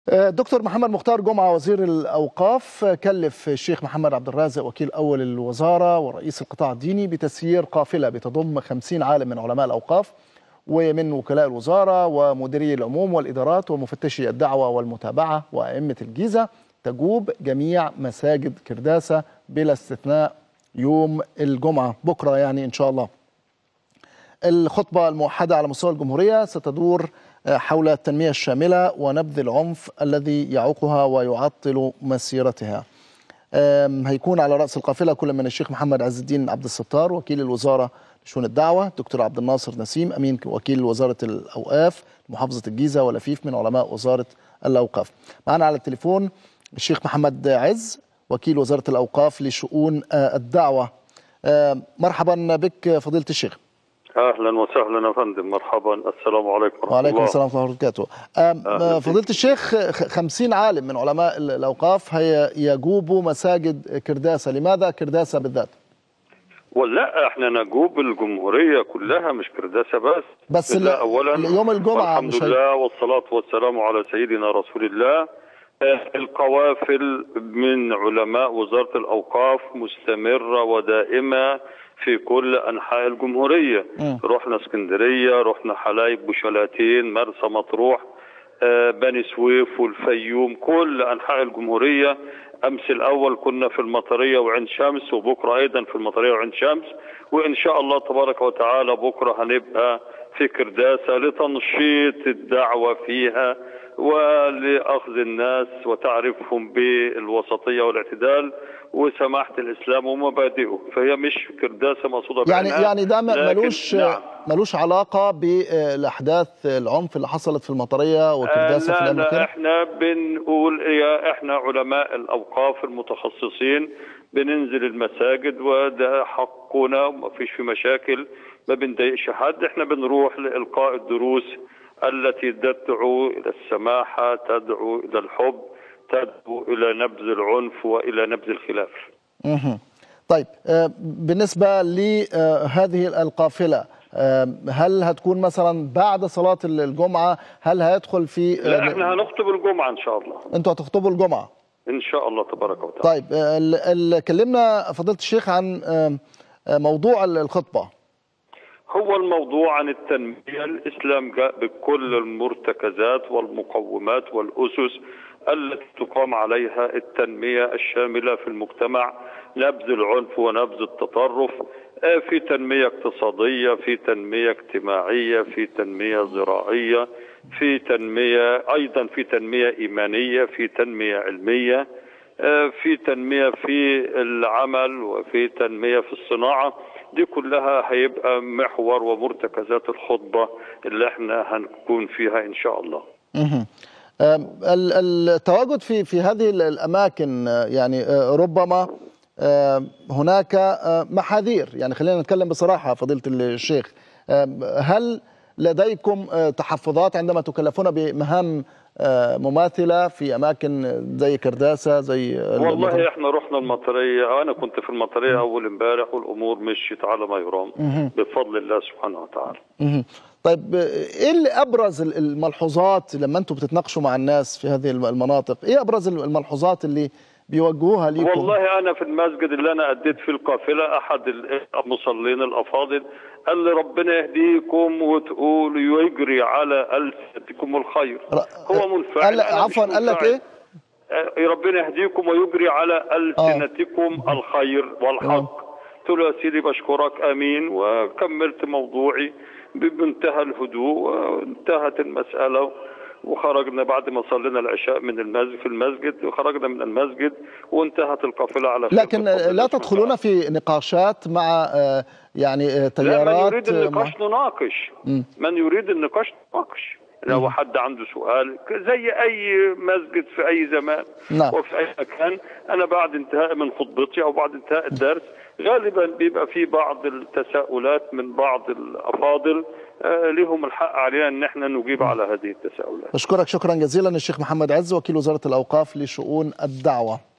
دكتور محمد مختار جمعة وزير الأوقاف كلف الشيخ محمد عبد الرازق وكيل أول الوزارة ورئيس القطاع الديني بتسيير قافلة بتضم 50 عالم من علماء الأوقاف ومن وكلاء الوزارة ومديري العموم والإدارات ومفتشي الدعوة والمتابعة وأئمة الجيزة تجوب جميع مساجد كرداسة بلا استثناء يوم الجمعة بكرة يعني إن شاء الله الخطبة الموحدة على مستوى الجمهورية ستدور حول التنمية الشاملة ونبذ العنف الذي يعوقها ويعطل مسيرتها هيكون على رأس القافلة كل من الشيخ محمد عز الدين عبد الستار وكيل الوزارة لشؤون الدعوة دكتور عبد الناصر نسيم أمين وكيل وزارة الأوقاف محافظة الجيزة ولفيف من علماء وزارة الأوقاف معنا على التليفون الشيخ محمد عز وكيل وزارة الأوقاف لشؤون الدعوة مرحبا بك فضيلة الشيخ اهلا وسهلا يا فندم مرحبا السلام عليكم ورحمه وعليكم الله السلام ورحمه الله وبركاته فضيله الشيخ 50 عالم من علماء الاوقاف هي يجوبوا مساجد كرداسه لماذا كرداسه بالذات ولا احنا نجوب الجمهوريه كلها مش كرداسه بس بس ال- اولا يوم الجمعه الحمد مش هي- لله والصلاه والسلام على سيدنا رسول الله آه، القوافل من علماء وزاره الاوقاف مستمره ودائمه في كل انحاء الجمهوريه مم. رحنا اسكندريه رحنا حلايب وشلاتين مرسى مطروح آه، بني سويف والفيوم كل انحاء الجمهوريه امس الاول كنا في المطريه وعين شمس وبكره ايضا في المطريه وعين شمس وان شاء الله تبارك وتعالى بكره هنبقى في كرداسه لتنشيط الدعوه فيها ولاخذ الناس وتعرفهم بالوسطيه والاعتدال وسماحه الاسلام ومبادئه فهي مش كرداسه مقصوده يعني بعينها، يعني ده م- لكن ملوش نعم. ملوش علاقه بالاحداث العنف اللي حصلت في المطريه وكرداسه في لا الايام لا الاخيره احنا بنقول يا احنا علماء الاوقاف المتخصصين بننزل المساجد وده حقنا وما فيش في مشاكل ما بنضايقش حد احنا بنروح لالقاء الدروس التي تدعو الى السماحه تدعو الى الحب تدعو الى نبذ العنف والى نبذ الخلاف مهم. طيب آه، بالنسبه لهذه القافله آه، هل هتكون مثلا بعد صلاه الجمعه هل هيدخل في لا احنا هنخطب الجمعه ان شاء الله انتوا هتخطبوا الجمعه ان شاء الله تبارك وتعالى طيب آه، ال- ال- كلمنا فضيله الشيخ عن آه، آه، موضوع الخطبه هو الموضوع عن التنمية الإسلام جاء بكل المرتكزات والمقومات والأسس التي تقام عليها التنمية الشاملة في المجتمع نبذ العنف ونبذ التطرف آه، في تنمية اقتصادية في تنمية اجتماعية في تنمية زراعية في تنمية أيضا في تنمية إيمانية في تنمية علمية آه، في تنمية في العمل وفي تنمية في الصناعة دي كلها هيبقى محور ومرتكزات الخطبة اللي احنا هنكون فيها إن شاء الله مهم. آم، ال- التواجد في في هذه ال- الاماكن آه، يعني آه، ربما آه، هناك آه، محاذير يعني خلينا نتكلم بصراحه فضيله الشيخ آم، هل لديكم آه، تحفظات عندما تكلفون بمهام آه، مماثله في اماكن زي كرداسه زي المطر؟ والله احنا رحنا المطرية أنا كنت في المطرية أول امبارح والأمور مشيت على ما يرام مهم. بفضل الله سبحانه وتعالى مهم. طيب آه، ايه اللي ابرز ال- الملحوظات لما انتم بتتناقشوا مع الناس في هذه الم- المناطق ايه ابرز الملحوظات اللي بيوجهوها ليكم والله أنا في المسجد اللي أنا أديت فيه القافلة أحد المصلين الأفاضل قال لي ربنا يهديكم وتقول ويجري على ألسنتكم الخير ر- هو منفعل قال أنا مش عفوا قال لك منفعل. ايه آه، ربنا يهديكم ويجري على ألسنتكم الخير والحق قلت له يا سيدي بشكرك امين وكملت موضوعي بمنتهى الهدوء وانتهت المساله وخرجنا بعد ما صلينا العشاء من المسجد في المسجد وخرجنا من المسجد وانتهت القافله على خير لكن بفضل الله لا سبحانه تدخلون في نقاشات مع آه، يعني آه، لا من تيارات يريد آه، النقاش نناقش مم. من يريد النقاش نناقش لو حد عنده سؤال زي اي مسجد في اي زمان نعم. وفي اي مكان انا بعد انتهاء من خطبتي او بعد انتهاء الدرس غالبا بيبقى في بعض التساؤلات من بعض الافاضل آه، لهم الحق علينا ان احنا نجيب على هذه التساؤلات بشكرك شكرا جزيلا الشيخ محمد عز وكيل وزاره الاوقاف لشؤون الدعوه